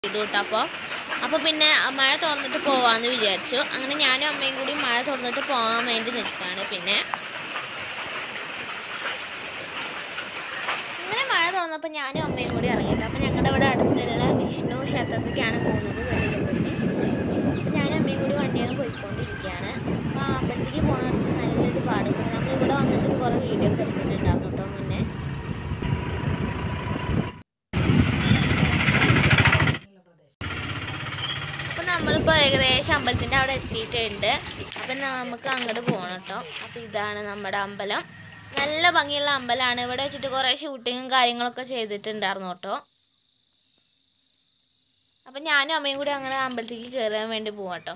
ചെയ്തു കേട്ടോ അപ്പോൾ അപ്പോൾ പിന്നെ മഴ തുറന്നിട്ട് പോവാമെന്ന് വിചാരിച്ചു അങ്ങനെ ഞാനും അമ്മയും കൂടി മഴ തുറന്നിട്ട് പോകാൻ വേണ്ടി നിൽക്കുകയാണ് പിന്നെ അങ്ങനെ മഴ തുറന്നപ്പോൾ ഞാനും അമ്മയും കൂടി ഇറങ്ങിയിട്ട് അപ്പോൾ ഞങ്ങളുടെ ഇവിടെ അടുത്തുള്ള വിഷ്ണു ക്ഷേത്രത്തിലേക്കാണ് പോകുന്നത് വെള്ളിലപ്പെട്ടി അപ്പോൾ ഞാനും അമ്മയും കൂടി വണ്ടിയാണ് പോയിക്കൊണ്ടിരിക്കുകയാണ് അപ്പോൾ ആ അമ്പലത്തേക്ക് പോകുന്നിടത്ത് നല്ലൊരു പാടുണ്ട് നമ്മൾ ഇവിടെ വന്നിട്ട് കുറേ വീഡിയോ ഒക്കെ എടുത്തിട്ടുണ്ടായിരുന്നു കേട്ടോ മുന്നേ അപ്പം നമ്മളിപ്പോൾ ഏകദേശം അമ്പലത്തിൻ്റെ അവിടെ എത്തിയിട്ടുണ്ട് അപ്പം നമുക്ക് അങ്ങോട്ട് പോകണം കേട്ടോ അപ്പോൾ ഇതാണ് നമ്മുടെ അമ്പലം നല്ല ഭംഗിയുള്ള അമ്പലമാണ് ഇവിടെ വെച്ചിട്ട് കുറേ ഷൂട്ടിങ്ങും കാര്യങ്ങളൊക്കെ ചെയ്തിട്ടുണ്ടായിരുന്നു കേട്ടോ അപ്പം ഞാനും അമ്മയും കൂടി അങ്ങനെ അമ്പലത്തേക്ക് കയറാൻ വേണ്ടി പോവാം കേട്ടോ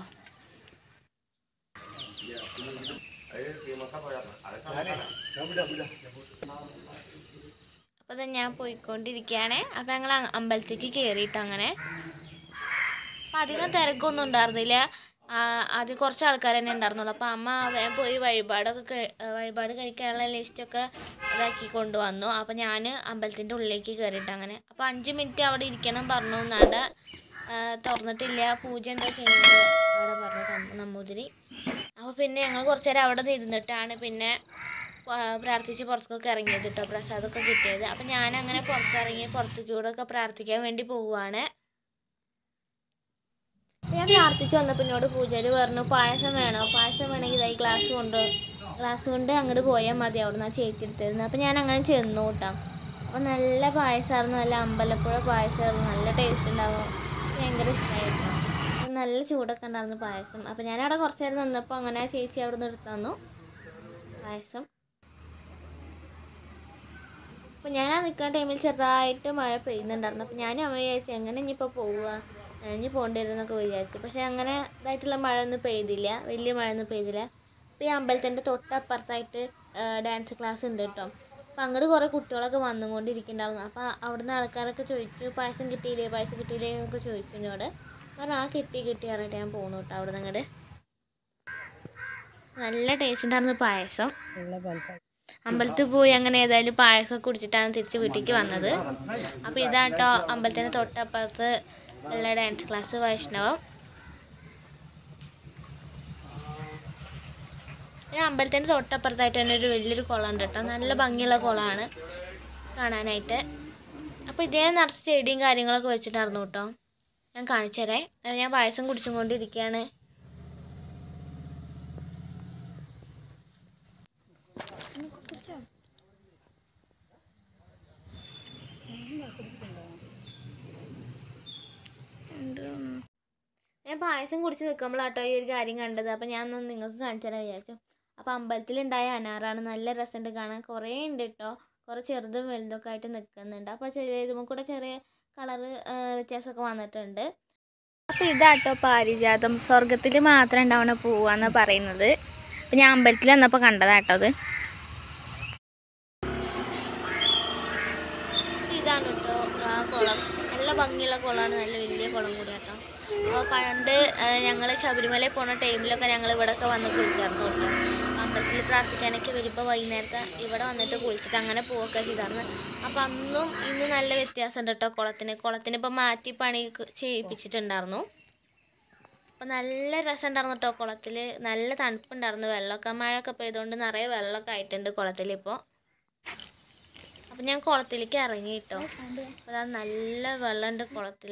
അപ്പോൾ അത് ഞാൻ പോയിക്കൊണ്ടിരിക്കുകയാണ് അപ്പോൾ ഞങ്ങൾ അമ്പലത്തേക്ക് കയറിയിട്ട് അങ്ങനെ അപ്പം അധികം തിരക്കൊന്നും ഉണ്ടായിരുന്നില്ല ആ, ആദ്യം കുറച്ച് ആൾക്കാർ തന്നെ ഉണ്ടായിരുന്നുള്ളൂ അപ്പോൾ അമ്മ വേഗം പോയി വഴിപാടൊക്കെ കഴി- ആ, വഴിപാട് കഴിക്കാനുള്ള ലിസ്റ്റൊക്കെ ഇതാക്കി കൊണ്ടുവന്നു അപ്പോൾ ഞാൻ അമ്പലത്തിൻ്റെ ഉള്ളിലേക്ക് കയറിയിട്ട് അങ്ങനെ അപ്പോൾ അഞ്ച് മിനിറ്റ് അവിടെ ഇരിക്കണം പറഞ്ഞു എന്നാണ്ട് തുറന്നിട്ടില്ല പൂജ എന്താ ചെയ്യുന്നത് അവിടെ പറഞ്ഞു തമ്മ- നമ്പൂതിരി അപ്പോൾ പിന്നെ ഞങ്ങൾ കുറച്ച് നേരം അവിടെ ഇരുന്നിട്ടാണ് പിന്നെ ആ, പ്രാർത്ഥിച്ച് പുറത്തേക്കൊക്കെ ഇറങ്ങിയത് കേട്ടോ പ്രസാദമൊക്കെ കിട്ടിയത് അപ്പം ഞാനങ്ങനെ പുറത്തിറങ്ങി പുറത്തേക്ക് കൂടെ ഒക്കെ പ്രാർത്ഥിക്കാൻ വേണ്ടി പോവുകയാണ് ഞാൻ പ്രാർത്ഥിച്ച് വന്നപ്പോൾ എന്നോട് പൂജാരി പറഞ്ഞു പായസം വേണോ പായസം വേണമെങ്കിൽ ഇതായി ഗ്ലാസ് കൊണ്ട് ഗ്ലാസ് കൊണ്ട് അങ്ങോട്ട് പോയാൽ മതി അവിടെ നിന്ന് ചേച്ചി എടുത്തിരുന്നു അപ്പം ഞാൻ അങ്ങനെ ചെന്നു കൂട്ടാം അപ്പോൾ നല്ല പായസമായിരുന്നു നല്ല അമ്പലപ്പുഴ പായസമായിരുന്നു നല്ല ടേസ്റ്റ് ഉണ്ടായിരുന്നു ഭയങ്കര ഇഷ്ടമായിരുന്നു അപ്പോൾ നല്ല ചൂടൊക്കെ ഉണ്ടായിരുന്നു പായസം അപ്പോൾ ഞാൻ അവിടെ കുറച്ച് നേരം നിന്നപ്പോൾ അങ്ങനെ ആ ചേച്ചി അവിടെ നിന്ന് എടുത്തു തന്നു പായസം അപ്പോൾ ഞാൻ ആ നിൽക്കുന്ന ടൈമിൽ ചെറുതായിട്ട് മഴ പെയ്യുന്നുണ്ടായിരുന്നു അപ്പോൾ ഞാനും അമ്മ വിചാരിച്ചു എങ്ങനെ ഇനിയിപ്പോൾ പോവുക നനഞ്ഞ് പോകേണ്ടി വരുമെന്നൊക്കെ വിചാരിച്ചു പക്ഷേ അങ്ങനെ ഇതായിട്ടുള്ള മഴയൊന്നും പെയ്തില്ല വലിയ മഴയൊന്നും പെയ്തില്ല അപ്പോൾ ഈ അമ്പലത്തിൻ്റെ തൊട്ടപ്പുറത്തായിട്ട് ഡാൻസ് ക്ലാസ് ഉണ്ട് കേട്ടോ അപ്പോൾ അങ്ങോട്ട് കുറേ കുട്ടികളൊക്കെ വന്നുകൊണ്ടിരിക്കുന്നുണ്ടായിരുന്നു അപ്പോൾ അവിടുന്ന് ആൾക്കാരൊക്കെ ചോദിച്ചു പായസം കിട്ടിയില്ലേ പായസം കിട്ടിയില്ലേ എന്നൊക്കെ ചോദിച്ചു എന്നോട് പറഞ്ഞു ആ കിട്ടി കിട്ടി പറഞ്ഞിട്ട് ഞാൻ പോണു കേട്ടോ അവിടെ നിന്ന് അങ്ങോട്ട് നല്ല ടേസ്റ്റ് ഉണ്ടായിരുന്നു പായസം അമ്പലത്തിൽ പോയി അങ്ങനെ ഏതായാലും പായസം കുടിച്ചിട്ടാണ് തിരിച്ച് വീട്ടിലേക്ക് വന്നത് അപ്പോൾ ഇതാട്ടോ അമ്പലത്തിൻ്റെ തൊട്ടപ്പുറത്ത് ഉള്ള ഡാൻസ് ക്ലാസ് വൈഷ്ണവം പിന്നെ അമ്പലത്തിൻ്റെ തൊട്ടപ്പുറത്തായിട്ട് തന്നെ ഒരു വലിയൊരു കുളം ഉണ്ട് കേട്ടോ നല്ല ഭംഗിയുള്ള കുളമാണ് കാണാനായിട്ട് അപ്പോൾ ഇതേ നിറച്ച് ചെടിയും കാര്യങ്ങളൊക്കെ വെച്ചിട്ടായിരുന്നു കേട്ടോ ഞാൻ കാണിച്ചു തരേ അത് ഞാൻ പായസം കുടിച്ചും കൊണ്ടിരിക്കുകയാണ് ഞാൻ പായസം കുടിച്ച് നിൽക്കുമ്പോഴാട്ടോ ഈ ഒരു കാര്യം കണ്ടത് അപ്പം ഞാൻ ഒന്ന് നിങ്ങൾക്ക് കാണിച്ചു തരാൻ വിചാരിച്ചു അപ്പോൾ അമ്പലത്തിലുണ്ടായ അനാറാണ് നല്ല രസമുണ്ട് കാണാൻ കുറേ ഉണ്ട് കേട്ടോ കുറേ ചെറുതും വലുതൊക്കെ ആയിട്ട് നിൽക്കുന്നുണ്ട് അപ്പോൾ ചെറിയ ഇതുമ്പോൾ കൂടെ ചെറിയ കളറ് വ്യത്യാസമൊക്കെ വന്നിട്ടുണ്ട് അപ്പോൾ ഇതാട്ടോ പാരിജാതം സ്വർഗത്തിൽ മാത്രം ഉണ്ടാവണ പൂവാന്ന് പറയുന്നത് അപ്പോൾ ഞാൻ അമ്പലത്തിൽ വന്നപ്പോൾ കണ്ടതാട്ടോ അത് ഇതാണ് കേട്ടോ ആ കുളം നല്ല ഭംഗിയുള്ള കുളമാണ് നല്ല വലിയ കുളം കൂടി കേട്ടോ അപ്പോൾ പണ്ട് ഞങ്ങൾ ശബരിമലയിൽ പോണ ടൈമിലൊക്കെ ഞങ്ങൾ ഇവിടെയൊക്കെ വന്ന് കുളിച്ചായിരുന്നു കേട്ടോ അമ്പലത്തിൽ പ്രാർത്ഥിക്കാനൊക്കെ വരുമ്പോൾ വൈകുന്നേരത്തെ ഇവിടെ വന്നിട്ട് കുളിച്ചിട്ട് അങ്ങനെ പോവുകയൊക്കെ ചെയ്തായിരുന്നു അപ്പോൾ അന്നും ഇന്ന് നല്ല വ്യത്യാസമുണ്ട് കേട്ടോ കുളത്തിന് കുളത്തിന് ഇപ്പോൾ മാറ്റി പണി ക- ചെയ്യിപ്പിച്ചിട്ടുണ്ടായിരുന്നു അപ്പോൾ നല്ല രസമുണ്ടായിരുന്നു കേട്ടോ കുളത്തിൽ നല്ല തണുപ്പുണ്ടായിരുന്നു വെള്ളമൊക്കെ മഴയൊക്കെ പെയ്തുകൊണ്ട് നിറയെ വെള്ളമൊക്കെ ആയിട്ടുണ്ട് കുളത്തിൽ ഇപ്പോൾ അപ്പം ഞാൻ കുളത്തിലേക്ക് ഇറങ്ങി കേട്ടോ അപ്പോൾ അതാ നല്ല വെള്ളമുണ്ട് കുളത്തിൽ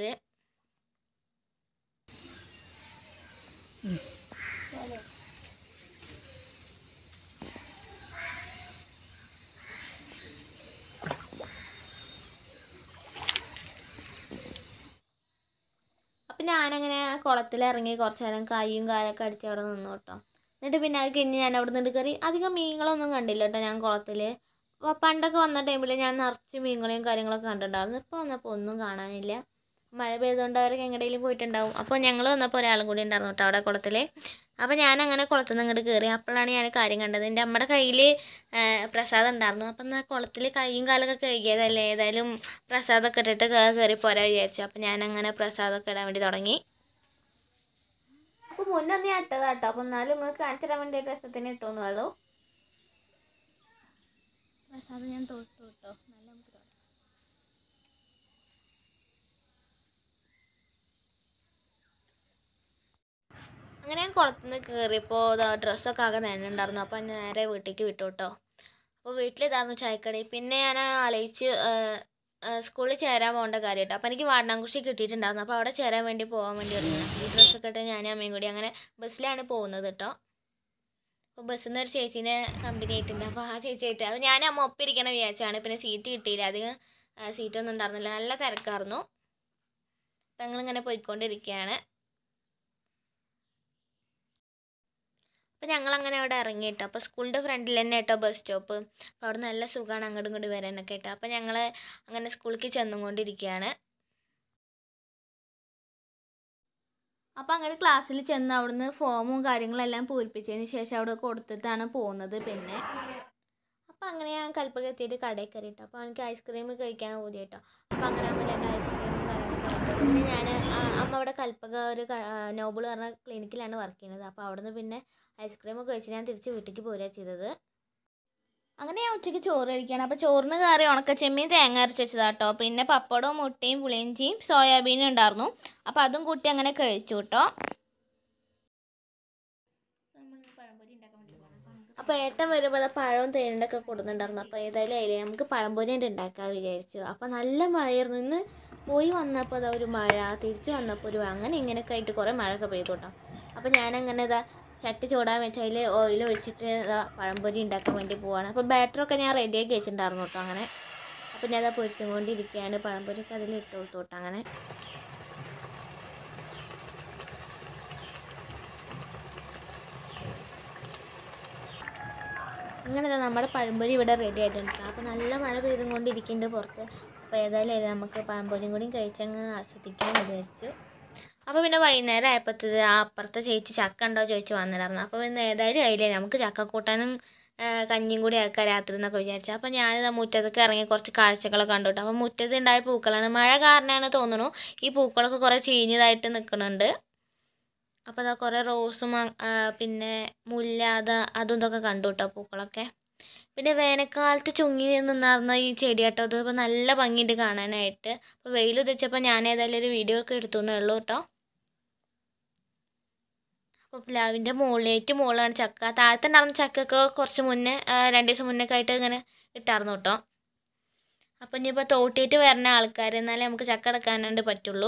അപ്പം ഞാനങ്ങനെ കുളത്തിലിറങ്ങി കുറച്ച് നേരം കൈയും കാലൊക്കെ അടിച്ച് അവിടെ നിന്നു കേട്ടോ എന്നിട്ട് പിന്നെ അത് കഴിഞ്ഞ് ഞാൻ അവിടെ നിന്ന് കയറി അധികം മീനുകളൊന്നും കണ്ടില്ല കേട്ടോ ഞാൻ കുളത്തിൽ അപ്പോൾ പണ്ടൊക്കെ വന്ന ടൈമിൽ ഞാൻ നിറച്ച് മീനുകളെയും കാര്യങ്ങളൊക്കെ കണ്ടിട്ടുണ്ടായിരുന്നു ഇപ്പോൾ വന്നപ്പോൾ ഒന്നും കാണാനില്ല മഴ പെയ്തുകൊണ്ട് അവരൊക്കെ എങ്ങടെയും പോയിട്ടുണ്ടാവും അപ്പോൾ ഞങ്ങൾ വന്നപ്പോൾ ഒരാളും കൂടി ഉണ്ടായിരുന്നു കേട്ടോ അവിടെ കുളത്തിൽ അപ്പോൾ ഞാൻ അങ്ങനെ കുളത്തിൽ നിന്ന് ഇങ്ങോട്ട് കയറി അപ്പോഴാണ് ഞാൻ കാര്യം കണ്ടത് എൻ്റെ അമ്മയുടെ കയ്യിൽ പ്രസാദം ഉണ്ടായിരുന്നു അപ്പം എന്നാൽ കുളത്തിൽ കൈയും കാലൊക്കെ കഴുകിയതല്ലേ ഏതായാലും പ്രസാദമൊക്കെ ഇട്ടിട്ട് കയറി പോരാ വിചാരിച്ചു അപ്പം ഞാൻ അങ്ങനെ പ്രസാദമൊക്കെ ഇടാൻ വേണ്ടി തുടങ്ങി അപ്പോൾ മുന്നൊന്നും ഞാൻ ഇട്ടതാട്ടോ അപ്പം എന്നാലും നിങ്ങൾക്ക് കാണിച്ചു തരാൻ വേണ്ടി രസത്തിന് ഇട്ടോന്നുള്ളൂ പ്രസാദം ഞാൻ തൊട്ടു കേട്ടോ നല്ല നമുക്ക് തൊടാം. അങ്ങനെ ഞാൻ കുളത്തുനിന്ന് കയറിയപ്പോൾ ഡ്രസ്സൊക്കെ ആകെ നനഞ്ഞിട്ടുണ്ടായിരുന്നു അപ്പോൾ ഞാൻ നേരെ വീട്ടിലേക്ക് വിട്ടു കേട്ടോ അപ്പോൾ വീട്ടിലിതായിരുന്നു ചായക്കടി പിന്നെ ഞാൻ ആലോചിച്ച് സ്കൂളിൽ ചേരാൻ പോകേണ്ട കാര്യം കേട്ടോ അപ്പോൾ എനിക്ക് വാടനാംകുറിശി കിട്ടിയിട്ടുണ്ടായിരുന്നു അപ്പോൾ അവിടെ ചേരാൻ വേണ്ടി പോകാൻ വേണ്ടി ഇറങ്ങിയാണ് ഈ ഡ്രസ്സൊക്കെ ഇട്ട് ഞാനും അമ്മയും കൂടി അങ്ങനെ ബസ്സിലാണ് പോകുന്നത് കേട്ടോ അപ്പോൾ ബസ്സിൽ നിന്ന് ഒരു ചേച്ചീനെ കമ്പനി ആയിട്ടുണ്ട് അപ്പോൾ ആ ചേച്ചി ആയിട്ട് അപ്പോൾ ഞാൻ അമ്മ ഒപ്പിരിക്കണം വിചാരിച്ചാണ് പിന്നെ സീറ്റ് കിട്ടിയില്ല അധികം സീറ്റൊന്നും ഉണ്ടായിരുന്നില്ല നല്ല തിരക്കായിരുന്നു അപ്പം ഞങ്ങളിങ്ങനെ പോയിക്കൊണ്ടിരിക്കുകയാണ് അപ്പോൾ ഞങ്ങളങ്ങനെ അവിടെ ഇറങ്ങി കേട്ടോ അപ്പോൾ സ്കൂളിൻ്റെ ഫ്രണ്ടിൽ തന്നെ കേട്ടോ ബസ് സ്റ്റോപ്പ് അപ്പോൾ അവിടെ നല്ല സുഖമാണ് അങ്ങോട്ടും ഇങ്ങോട്ടും വരാനൊക്കെ കേട്ടോ അപ്പോൾ ഞങ്ങൾ അങ്ങനെ സ്കൂളിലേക്ക് ചെന്നുകൊണ്ടിരിക്കുകയാണ് അപ്പോൾ അങ്ങനെ ക്ലാസ്സിൽ ചെന്ന് അവിടുന്ന് ഫോമും കാര്യങ്ങളെല്ലാം പൂരിപ്പിച്ചതിന് ശേഷം അവിടെ കൊടുത്തിട്ടാണ് പോകുന്നത് പിന്നെ അപ്പോൾ അങ്ങനെ ഞാൻ കൽപ്പക എത്തിയിട്ട് കടയിൽ കയറിയിട്ടോ അപ്പോൾ എനിക്ക് ഐസ്ക്രീം കഴിക്കാൻ കൂടി കേട്ടോ അപ്പോൾ അങ്ങനെ അമ്മ രണ്ട് ഐസ്ക്രീമും കാര്യങ്ങളൊക്കെ കഴിച്ചു. പിന്നെ ഞാൻ അമ്മ അവിടെ കൽപ്പക ഒരു ക- ആ, നോബിൾ പറഞ്ഞ ക്ലിനിക്കിലാണ് വർക്ക് ചെയ്യുന്നത് അപ്പോൾ അവിടുന്ന് പിന്നെ ഐസ്ക്രീം ഒക്കെ കഴിച്ച് ഞാൻ തിരിച്ച് വീട്ടിലേക്ക് പോരുക ചെയ്തത് അങ്ങനെ ഞാൻ ഉച്ചയ്ക്ക് ചോറ് കഴിക്കുകയാണ് അപ്പോൾ ചോറിന് കയറി ഉണക്കച്ചെമ്മീൻ തേങ്ങ അരച്ച് വെച്ചതാട്ടോ പിന്നെ പപ്പടവും മുട്ടയും പുളിയിഞ്ചിയും സോയാബീനും ഉണ്ടായിരുന്നു അപ്പോൾ അതും കൂട്ടി അങ്ങനെ കഴിച്ചു കേട്ടോ അപ്പോൾ ഏട്ടൻ വരുമ്പോൾ അത് പഴവും തേനുണ്ടൊക്കെ കൊടുക്കുന്നുണ്ടായിരുന്നു അപ്പോൾ ഏതായാലും അതിൽ നമുക്ക് പഴംപൊരി ഉണ്ട് ഉണ്ടാക്കാമെന്ന് വിചാരിച്ചു അപ്പോൾ നല്ല മഴയായിരുന്നു ഇന്ന് പോയി വന്നപ്പോൾ അതാ ഒരു മഴ തിരിച്ചു വന്നപ്പോൾ ഒരു അങ്ങനെ ഇങ്ങനെയൊക്കെ ആയിട്ട് കുറേ മഴയൊക്കെ പെയ്തു കേട്ടോ അപ്പോൾ ഞാനങ്ങനെ ഇതാ ചട്ടി ചൂടാൻ വെച്ച് അതിൽ ഓയിൽ ഒഴിച്ചിട്ട് ഇതാ പഴംപൊരി ഉണ്ടാക്കാൻ വേണ്ടി പോവാണ് അപ്പോൾ ബാറ്ററൊക്കെ ഞാൻ റെഡിയാക്കി വെച്ചിട്ടുണ്ടായിരുന്നു കേട്ടോ അങ്ങനെ അപ്പോൾ ഞാൻ അതാ പൊരിച്ചുകൊണ്ടിരിക്കുകയാണ് പഴംപൊരിയൊക്കെ അതിൽ ഇട്ട് കൊടുത്തു കേട്ടോ അങ്ങനെ അങ്ങനെ ദാ നമ്മുടെ പഴംപൊരി ഇവിടെ റെഡി ആയിട്ടുണ്ട് ട്ടോ. അപ്പോൾ നല്ല മഴ പെയ്തും കൊണ്ടിരിക്കുന്നുണ്ട് പുറത്ത് അപ്പോൾ ഏതായാലും ഇത് നമുക്ക് പഴംപൊരിയും കൂടി കഴിച്ചങ്ങ് ആസ്വദിക്കാൻ വിചാരിച്ചു അപ്പോൾ പിന്നെ വൈകുന്നേരം ആയപ്പോഴത്തത് ആ അപ്പുറത്തെ ചേച്ചി ചക്ക ഉണ്ടോ ചോദിച്ച് വന്നിട്ടുണ്ടായിരുന്നു അപ്പോൾ പിന്നെ ഏതായാലും അതിലേ നമുക്ക് ചക്ക കൂട്ടാനും ആ, കഞ്ഞിയും കൂടി ആക്കാം രാത്രി എന്നൊക്കെ വിചാരിച്ചു അപ്പോൾ ഞാൻ മുറ്റത്തൊക്കെ ഇറങ്ങി കുറച്ച് കാഴ്ചകളൊക്കെ കണ്ടു കേട്ടോ അപ്പോൾ മുറ്റത്ത് ഉണ്ടായ പൂക്കളാണ് മഴ കാരണമാണ് തോന്നുന്നു ഈ പൂക്കളൊക്കെ കുറേ ചീഞ്ഞതായിട്ട് നിൽക്കുന്നുണ്ട് അപ്പോൾ അതാ കുറേ റോസും അ- ആ, പിന്നെ മുല്ല അത് അതും ഇതൊക്കെ കണ്ടു കേട്ടോ പൂക്കളൊക്കെ പിന്നെ വേനൽക്കാലത്ത് ചുങ്ങി നിന്നാർന്ന ഈ ചെടിയാട്ടോ അത് ഇപ്പോൾ നല്ല ഭംഗിയുണ്ട് കാണാനായിട്ട് അപ്പോൾ വെയിൽ ഉദിച്ചപ്പോൾ ഞാൻ ഏതായാലും ഒരു വീഡിയോ ഒക്കെ എടുത്തു എന്നേ ഉള്ളൂ കേട്ടോ അപ്പോൾ പ്ലാവിൻ്റെ മുകളിലേറ്റ് മുകളാണ് ചക്ക താഴത്തുണ്ടായിരുന്ന ചക്കയൊക്കെ കുറച്ച് മുന്നേ ആ, രണ്ട് ദിവസം മുന്നേ ഒക്കെ ആയിട്ട് ഇങ്ങനെ ഇട്ടായിരുന്നു കേട്ടോ അപ്പോൾ ഇനിയിപ്പോൾ തോട്ടിയിട്ട് വരുന്ന ആൾക്കാർ എന്നാലേ നമുക്ക് ചക്ക എടുക്കാനായിട്ട് പറ്റുള്ളൂ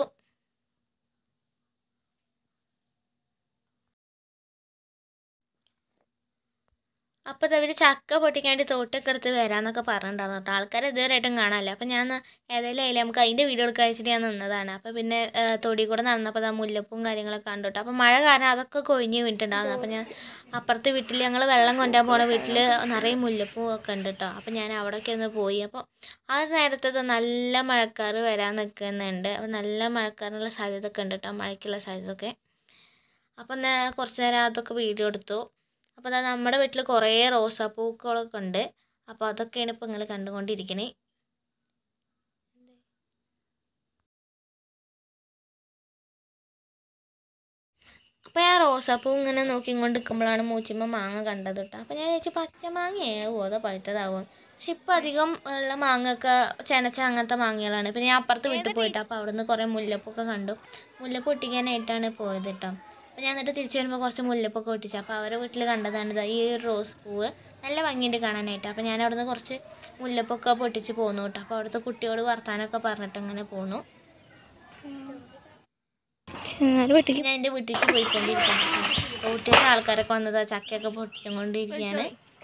അപ്പോൾ അവർ ചക്ക പൊട്ടിക്കാണ്ട് തോട്ടൊക്കെ എടുത്ത് വരാമെന്നൊക്കെ പറഞ്ഞിട്ടുണ്ടായിരുന്നു കേട്ടോ ആൾക്കാർ ഇതുവരെയായിട്ടും കാണാനില്ല അപ്പോൾ ഞാൻ ന- ഏതായാലും അതിൽ നമുക്ക് അതിൻ്റെ വീഡിയോ എടുക്കാൻ വെച്ചിട്ട് ഞാൻ നിന്നതാണ് അപ്പോൾ പിന്നെ ആ, തൊടി കൂടെ നടന്നപ്പോൾ ആ മുല്ലപ്പൂവും കാര്യങ്ങളൊക്കെ കണ്ടു കേട്ടോ അപ്പോൾ മഴ കാരണം അതൊക്കെ കൊഴിഞ്ഞ് വീണിട്ടുണ്ടായിരുന്നു അപ്പോൾ ഞാൻ അപ്പുറത്തെ വീട്ടിൽ ഞങ്ങൾ വെള്ളം കൊണ്ടുപോകാൻ പോണ വീട്ടിൽ നിറയെ മുല്ലപ്പൂ ഒക്കെ ഉണ്ട് കേട്ടോ അപ്പോൾ ഞാൻ അവിടെയൊക്കെ ഒന്ന് പോയി അപ്പോൾ ആ നേരത്തെ നല്ല മഴക്കാർ വരാൻ നിൽക്കുന്നുണ്ട് അപ്പോൾ നല്ല മഴക്കാറിനുള്ള സാധ്യത ഒക്കെ ഉണ്ട് കേട്ടോ മഴയ്ക്കുള്ള സാധ്യത ഒക്കെ അപ്പം ഞാൻ കുറച്ച് നേരം അതൊക്കെ വീഡിയോ എടുത്തു അപ്പോൾ അതാ നമ്മുടെ വീട്ടിൽ കുറേ റോസാപ്പൂക്കളൊക്കെ ഉണ്ട് അപ്പോൾ അതൊക്കെയാണ് ഇപ്പോൾ നിങ്ങൾ കണ്ടുകൊണ്ടിരിക്കണേ അപ്പോൾ ഞാൻ റോസാപ്പൂ ഇങ്ങനെ നോക്കിക്കൊണ്ട് നിൽക്കുമ്പോഴാണ് മൂച്ചിമ്മ മാങ്ങ കണ്ടത് കേട്ടോ അപ്പോൾ ഞാൻ വിചാരിച്ചു പച്ച മാങ്ങയാവോ അതോ പഴുത്തതാവോ പക്ഷെ ഇപ്പോൾ അധികം ഉള്ള മാങ്ങയൊക്കെ ചെനച്ച അങ്ങനത്തെ മാങ്ങകളാണ് പിന്നെ ഞാൻ അപ്പുറത്ത് വീട്ടിൽ പോയിട്ട് അപ്പോൾ അവിടുന്ന് കുറേ മുല്ലപ്പൊക്കെ കണ്ടു മുല്ലപ്പൂ ഒട്ടിക്കാനായിട്ടാണ് പോയത് കേട്ടോ അപ്പോൾ ഞാൻ എന്നിട്ട് തിരിച്ചു വരുമ്പോൾ കുറച്ച് മുല്ലപ്പൊക്കെ ഒട്ടിച്ചു അപ്പോൾ അവരുടെ വീട്ടിൽ കണ്ടതാണ് ഇതാ ഈ ഒരു റോസ് പൂവ് നല്ല ഭംഗിയുണ്ട് കാണാനായിട്ട് അപ്പോൾ ഞാൻ അവിടുന്ന് കുറച്ച് മുല്ലപ്പൊക്കെ പൊട്ടിച്ച് പോന്നു കേട്ടോ അപ്പോൾ അവിടുത്തെ കുട്ടിയോട് വർത്താനമൊക്കെ പറഞ്ഞിട്ട് അങ്ങനെ പോന്നു ഞാൻ എൻ്റെ വീട്ടിലേക്ക് പോയിക്കൊണ്ടിരിക്കുകയാണ് തോട്ടിയുടെ ആൾക്കാരൊക്കെ വന്നത് ചക്കയൊക്കെ പൊട്ടിച്ചുകൊണ്ടിരിക്കുകയാണ്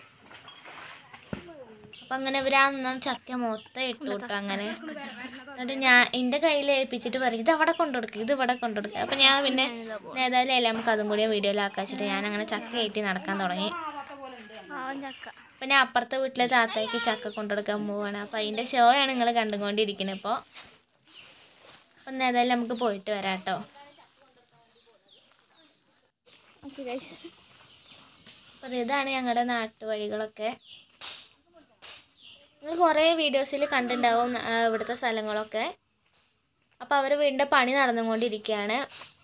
അപ്പം അങ്ങനെ ഇവർ അന്ന് ചക്ക മൊത്തം ഇട്ടു കേട്ടോ അങ്ങനെ എന്നിട്ട് ഞാൻ എൻ്റെ കയ്യിൽ ഏൽപ്പിച്ചിട്ട് പറയും ഇത് അവിടെ കൊണ്ടുകൊടുക്കുക ഇത് ഇവിടെ കൊണ്ടുകൊടുക്കുക അപ്പം ഞാൻ പിന്നെ ഏതായാലും അല്ലേ നമുക്ക് അതും കൂടി വീഡിയോയിലാക്കാൻ വെച്ചിട്ട് ഞാൻ അങ്ങനെ ചക്ക കയറ്റി നടക്കാൻ തുടങ്ങി പിന്നെ അപ്പുറത്തെ വീട്ടിലെ താത്തയ്ക്ക് ചക്ക കൊണ്ടുകൊടുക്കാൻ പോവാണ് അപ്പം അതിൻ്റെ ഷോ ആണ് നിങ്ങൾ കണ്ടുകൊണ്ടിരിക്കുന്നത് ഇപ്പോൾ അപ്പം ഏതായാലും നമുക്ക് പോയിട്ട് വരാം കേട്ടോ അപ്പം ഇതാണ് ഞങ്ങളുടെ നാട്ടുവഴികളൊക്കെ നിങ്ങൾ കുറേ വീഡിയോസിൽ കണ്ടിട്ടുണ്ടാവും ആ, ഇവിടുത്തെ സ്ഥലങ്ങളൊക്കെ അപ്പോൾ അവർ വീടിൻ്റെ പണി നടന്നുകൊണ്ടിരിക്കുകയാണ്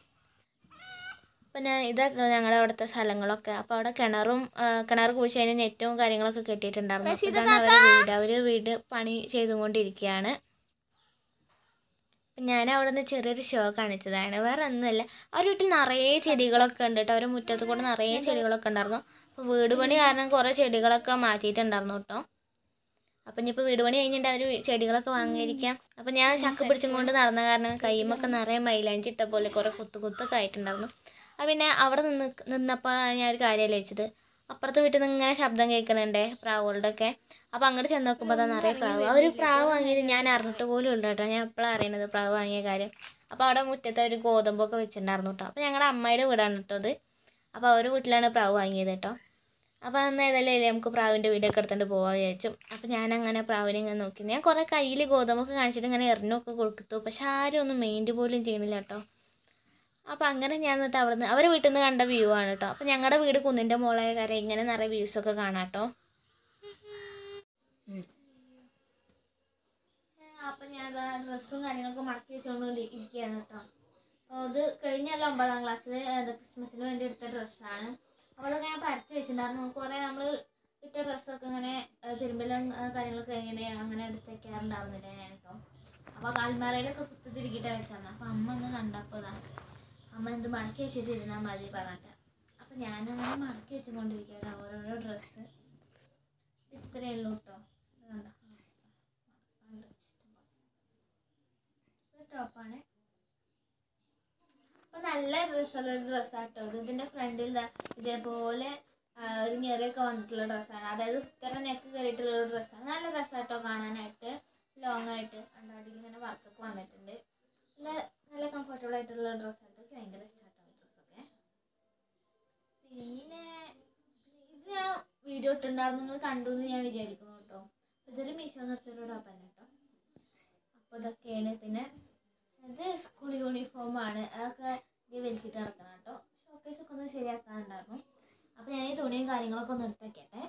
അപ്പം ഞാൻ ഇതായിരുന്നു ഞങ്ങളുടെ അവിടുത്തെ സ്ഥലങ്ങളൊക്കെ അപ്പോൾ അവിടെ കിണറും ആ, കിണർ കുഴിച്ച് അതിന് നെറ്റും കാര്യങ്ങളൊക്കെ കെട്ടിയിട്ടുണ്ടായിരുന്നു അപ്പോൾ ഇതാണ് അവരുടെ വീട് അവർ വീട് പണി ചെയ്തുകൊണ്ടിരിക്കുകയാണ് അപ്പം ഞാൻ അവിടെ നിന്ന് ചെറിയൊരു ഷോ കാണിച്ചതാണ് വേറെ ഒന്നുമല്ല അവരുടെ വീട്ടിൽ നിറയെ ചെടികളൊക്കെ ഉണ്ട് കേട്ടോ അവരുടെ മുറ്റത്ത് കൂടെ നിറയെ ചെടികളൊക്കെ ഉണ്ടായിരുന്നു അപ്പോൾ വീട് പണി കാരണം കുറേ ചെടികളൊക്കെ മാറ്റിയിട്ടുണ്ടായിരുന്നു കേട്ടോ അപ്പം ഇനിയിപ്പോൾ വീട് പണി കഴിഞ്ഞിട്ട് അവർ ചെടികളൊക്കെ വാങ്ങിയിരിക്കാം അപ്പം ഞാൻ ചക്ക പിടിച്ചും കൊണ്ട് നടന്ന കാരണം കയ്യുമൊക്കെ നിറയെ മൈലാഞ്ചി ഇട്ട പോലെ കുറേ കുത്തു കുത്തൊക്കെ ആയിട്ടുണ്ടായിരുന്നു അപ്പം പിന്നെ അവിടെ നിന്ന് നിന്നപ്പോഴാണ് ഞാൻ ഒരു കാര്യം ആലോചിച്ചത് അപ്പുറത്തെ വീട്ടിൽ നിന്ന് ഇങ്ങനെ ശബ്ദം കേൾക്കണുണ്ടേ പ്രാവുകളുടെ ഒക്കെ അപ്പോൾ അങ്ങോട്ട് ചെന്ന് നോക്കുമ്പോൾ അതാ നിറയെ പ്രാവ് അവർ പ്രാവ് വാങ്ങിയത് ഞാൻ അറിഞ്ഞിട്ട് പോലും ഇല്ല കേട്ടോ ഞാൻ എപ്പോഴാണ് അറിയണത് പ്രാവ് വാങ്ങിയ കാര്യം അപ്പോൾ അവിടെ മുറ്റത്ത് ഒരു ഗോതമ്പൊക്കെ വെച്ചിട്ടുണ്ടായിരുന്നു കേട്ടോ അപ്പോൾ ഞങ്ങളുടെ അമ്മയുടെ വീടാണ് കേട്ടോ അത് അപ്പോൾ അവരുടെ വീട്ടിലാണ് പ്രാവ് വാങ്ങിയത് കേട്ടോ അപ്പോൾ അന്ന് ഏതായാലും ഇല്ലേ നമുക്ക് പ്രാവിൻ്റെ വീഡിയോ ഒക്കെ എടുത്തുകൊണ്ട് പോകാൻ വിചാരിച്ചു അപ്പോൾ ഞാൻ അങ്ങനെ പ്രാവിനെ ഇങ്ങനെ നോക്കി ഞാൻ കുറേ കയ്യിൽ ഗോതമ്പൊക്കെ കാണിച്ചിട്ട് ഇങ്ങനെ എറിഞ്ഞൊക്കെ കൊടുത്തു പക്ഷെ ആരും ഒന്നും മെയിൻറ്റ് പോലും ചെയ്യണില്ല കേട്ടോ അപ്പോൾ അങ്ങനെ ഞാൻ എന്നിട്ട് അവിടെ നിന്ന് അവരെ വീട്ടിൽ നിന്ന് കണ്ട വ്യൂ ആണ് കേട്ടോ അപ്പോൾ ഞങ്ങളുടെ വീട് കുന്നിൻ്റെ മുകളായ കാര്യം ഇങ്ങനെ നിറയെ വ്യൂസൊക്കെ കാണാം കേട്ടോ അപ്പം ഞാൻ ഡ്രസ്സും കാര്യങ്ങളൊക്കെ മടക്കി വെച്ചുകൊണ്ട് ഇരിക്കുകയാണ് കേട്ടോ അപ്പോൾ അത് കഴിഞ്ഞല്ല ഒമ്പതാം ക്ലാസ്സിൽ ക്രിസ്മസിന് വേണ്ടി എടുത്ത ഡ്രസ്സാണ് അപ്പോൾ അതൊക്കെ ഞാൻ പരത്തി വെച്ചിട്ടുണ്ടായിരുന്നു കുറേ നമ്മൾ ഇട്ട ഡ്രസ്സൊക്കെ ഇങ്ങനെ ഏഹ്, തിരുമ്പലും ഏഹ്, കാര്യങ്ങളൊക്കെ ഇങ്ങനെ അങ്ങനെ എടുത്ത് വെക്കാറുണ്ടായിരുന്നില്ല ഞാൻ കേട്ടോ അപ്പോൾ കാൽമാരയിലൊക്കെ കുത്തിത്തിരിക്കിട്ട് വെച്ചാണ് അപ്പോൾ അമ്മ ഒന്ന് കണ്ടപ്പോൾ ഇതാ അമ്മ എന്ത് മടക്കി വെച്ചിട്ട് ഇരുന്നാൽ മതി പറഞ്ഞിട്ട് അപ്പം ഞാനങ്ങനെ മടക്കി വെച്ചുകൊണ്ടിരിക്കുകയാണ് ഓരോരോ ഡ്രസ്സ് ഇത്രയേ ഉള്ളൂ കേട്ടോ ഇത് കണ്ടോ ടോപ്പാണ് അപ്പോൾ നല്ല ഡ്രസ്സുള്ള ഒരു ഡ്രസ്സാട്ടോ ഇത് ഇതിൻ്റെ ഫ്രണ്ടിൽ ദാ ഇതേപോലെ ആ, ഒരു ഞെറിയൊക്കെ വന്നിട്ടുള്ള ഡ്രസ്സാണ് അതായത് ഇത്ര നെക്ക് കയറിയിട്ടുള്ള ഒരു ഡ്രസ്സാണ് നല്ല ഡ്രസ്സാട്ടോ കാണാനായിട്ട് ലോങ് ആയിട്ട് അണ്ടാടിയിൽ ഇങ്ങനെ വർക്കൊക്കെ വന്നിട്ടുണ്ട് നല്ല നല്ല കംഫർട്ടബിൾ ആയിട്ടുള്ള ഡ്രസ്സാട്ടോ എനിക്ക് ഭയങ്കര ഇഷ്ടമാട്ടോ ഈ ഡ്രസ്സൊക്കെ പിന്നെ ഇത് ഞാൻ വീഡിയോ ഇട്ടിട്ടുണ്ടായിരുന്നു നിങ്ങൾ കണ്ടു എന്ന് ഞാൻ വിചാരിക്കുന്നു കേട്ടോ ഇതൊരു മീശോ നിർച്ചൊരു ടോപ്പ് തന്നെ കേട്ടോ അപ്പോൾ ഇതൊക്കെയാണ് പിന്നെ ഇത് സ്കൂൾ യൂണിഫോമാണ് അതൊക്കെ ഇത് വലിച്ചിട്ട് നടക്കണം കേട്ടോ ഷോക്കേസ് ഒക്കെ ഒന്ന് ശരിയാക്കാനുണ്ടായിരുന്നു അപ്പോൾ ഞാൻ ഈ തുണിയും കാര്യങ്ങളൊക്കെ ഒന്ന് എടുത്ത് വെക്കട്ടെ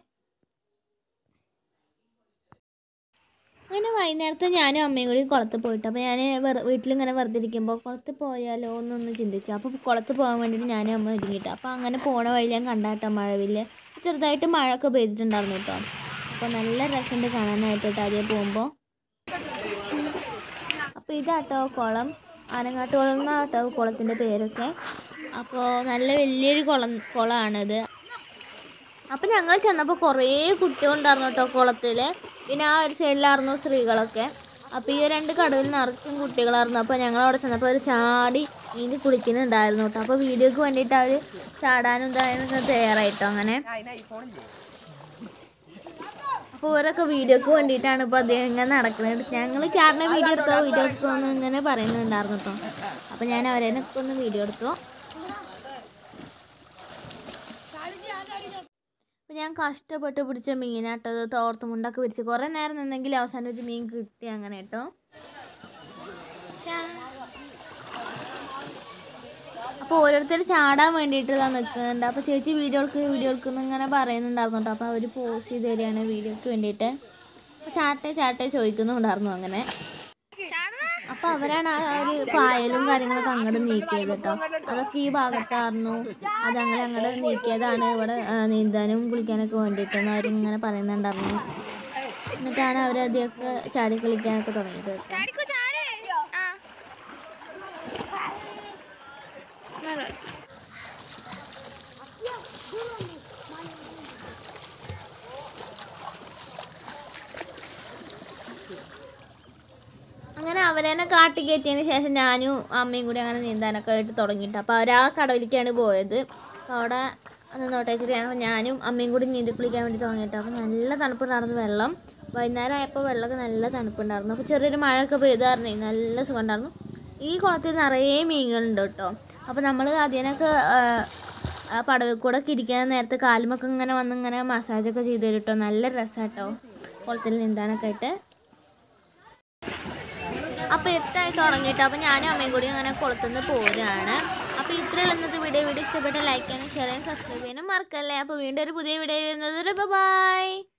അങ്ങനെ വൈകുന്നേരത്തെ ഞാനും അമ്മയും കൂടി കുളത്ത് പോയിട്ട് അപ്പോൾ ഞാൻ വെറു വീട്ടിലിങ്ങനെ വെറുതെ ഇരിക്കുമ്പോൾ കുളത്ത് പോയാലോ എന്നൊന്ന് ചിന്തിച്ചു അപ്പോൾ കുളത്ത് പോകാൻ വേണ്ടിയിട്ട് ഞാനും അമ്മ ഒരുങ്ങിയിട്ട് അപ്പോൾ അങ്ങനെ പോണ വഴി ഞാൻ കണ്ടാട്ടോ മഴവില്ല് ചെറുതായിട്ട് മഴയൊക്കെ പെയ്തിട്ടുണ്ടായിരുന്നു കേട്ടോ അപ്പോൾ നല്ല രസമുണ്ട് കാണാനായിട്ട് കേട്ടോ അതേ പോകുമ്പോൾ അപ്പോൾ ഇതാട്ടോ കുളം ആനങ്ങാട്ട് കുളം എന്നാട്ടോ കുളത്തിൻ്റെ പേരൊക്കെ അപ്പോൾ നല്ല വലിയൊരു കുളം കുളമാണിത് അപ്പം ഞങ്ങൾ ചെന്നപ്പോൾ കുറേ കുട്ടികളുണ്ടായിരുന്നു കേട്ടോ കുളത്തിൽ പിന്നെ ആ ഒരു സൈഡിലായിരുന്നു സ്ത്രീകളൊക്കെ അപ്പോൾ ഈ രണ്ട് കടവിൽ നിറച്ചും കുട്ടികളായിരുന്നു അപ്പോൾ ഞങ്ങൾ അവിടെ ചെന്നപ്പോൾ അവർ ചാടി നീന്തി കുളിക്കുന്നുണ്ടായിരുന്നു കേട്ടോ അപ്പോൾ വീഡിയോക്ക് വേണ്ടിയിട്ട് അവർ ചാടാനും ഇതായാലും തയ്യാറായിട്ടോ അങ്ങനെ അപ്പോൾ ഇവരൊക്കെ വീഡിയോക്ക് വേണ്ടിയിട്ടാണ് ഇപ്പോൾ അദ്ദേഹം ഇങ്ങനെ നടക്കുന്നത് ഞങ്ങൾ ചാടിനെ വീഡിയോ എടുത്തോ വീഡിയോ എടുത്തോ എന്ന് ഇങ്ങനെ പറയുന്നുണ്ടായിരുന്നു കേട്ടോ അപ്പോൾ ഞാൻ അവരേനൊക്കെ ഒന്ന് വീഡിയോ എടുത്തു അപ്പോൾ ഞാൻ കഷ്ടപ്പെട്ട് പിടിച്ച മീനാട്ടത് തോർത്ത് മുണ്ടൊക്കെ വിരിച്ച് കുറേ നേരം നിന്നെങ്കിൽ അവസാനം ഒരു മീൻ കിട്ടി അങ്ങനെ കേട്ടോ അപ്പോൾ ഓരോരുത്തർ ചാടാൻ വേണ്ടിയിട്ട് ഇതാ നിൽക്കുന്നുണ്ട് അപ്പോൾ ചേച്ചി വീഡിയോ എടുക്ക് വീഡിയോ എടുക്കുന്നു ഇങ്ങനെ പറയുന്നുണ്ടായിരുന്നു കേട്ടോ അപ്പോൾ അവർ പോസ് ചെയ്ത് തരികയാണ് വീഡിയോക്ക് വേണ്ടിയിട്ട് അപ്പോൾ ചാട്ടെ ചാട്ടെ ചോദിക്കുന്നുണ്ടായിരുന്നു അങ്ങനെ അപ്പോൾ അവരാണ് ആ ഒരു പായലും കാര്യങ്ങളൊക്കെ അങ്ങോട്ട് നീക്കിയത് കേട്ടോ അതൊക്കെ ഈ ഭാഗത്തായിരുന്നു അതങ്ങനെ അങ്ങോട്ട് നീക്കിയതാണ് ഇവിടെ ആ, നീന്താനും കുളിക്കാനൊക്കെ വേണ്ടിയിട്ടെന്ന് അവരിങ്ങനെ പറയുന്നുണ്ടായിരുന്നു എന്നിട്ടാണ് അവർ അതൊക്കെ ചാടി കളിക്കാനൊക്കെ തുടങ്ങിയത് കേട്ടോ. അങ്ങനെ അവരെന്നെ കാട്ടി കയറ്റിയതിന് ശേഷം ഞാനും അമ്മയും കൂടി അങ്ങനെ നീന്താനൊക്കെ ആയിട്ട് തുടങ്ങിയിട്ട് അപ്പോൾ അവർ ആ കടവിലേക്കാണ് പോയത് അപ്പോൾ അവിടെ നിന്നോട്ടെ വെച്ചിട്ട് ഞങ്ങൾ ഞാനും അമ്മയും കൂടി നീന്തി കുളിക്കാൻ വേണ്ടി തുടങ്ങിയിട്ട് അപ്പോൾ നല്ല തണുപ്പുണ്ടായിരുന്നു വെള്ളം വൈകുന്നേരം ആയപ്പോൾ വെള്ളമൊക്കെ നല്ല തണുപ്പുണ്ടായിരുന്നു അപ്പോൾ ചെറിയൊരു മഴയൊക്കെ പെയ്ത് പറഞ്ഞേ നല്ല സുഖം ഉണ്ടായിരുന്നു ഈ കുളത്തിൽ നിറയെ മീനുകളുണ്ട് കേട്ടോ അപ്പോൾ നമ്മൾ അതിനൊക്കെ ആ പടവിൽ കൂടെ ഒക്കെ ഇരിക്കാൻ നേരത്തെ കാലുമൊക്കെ ഇങ്ങനെ വന്ന് ഇങ്ങനെ മസാജൊക്കെ ചെയ്ത് തരും കേട്ടോ നല്ല രസമാട്ടോ കുളത്തിൽ നീന്താനൊക്കെ ആയിട്ട് അപ്പോൾ എട്ടായി തുടങ്ങിയിട്ട് അപ്പോൾ ഞാനും അമ്മയും കൂടി അങ്ങനെ കുളത്തുനിന്ന് പോരുകയാണ് അപ്പോൾ ഇത്രയുള്ള ഇന്നത്തെ വീഡിയോ വീഡിയോ ഇഷ്ടപ്പെട്ട ലൈക്ക് ചെയ്യാനും ഷെയർ ചെയ്യാനും സബ്സ്ക്രൈബ് ചെയ്യാനും മറക്കല്ലേ അപ്പോൾ വീണ്ടും ഒരു പുതിയ വീഡിയോ വരുന്നത് ബൈ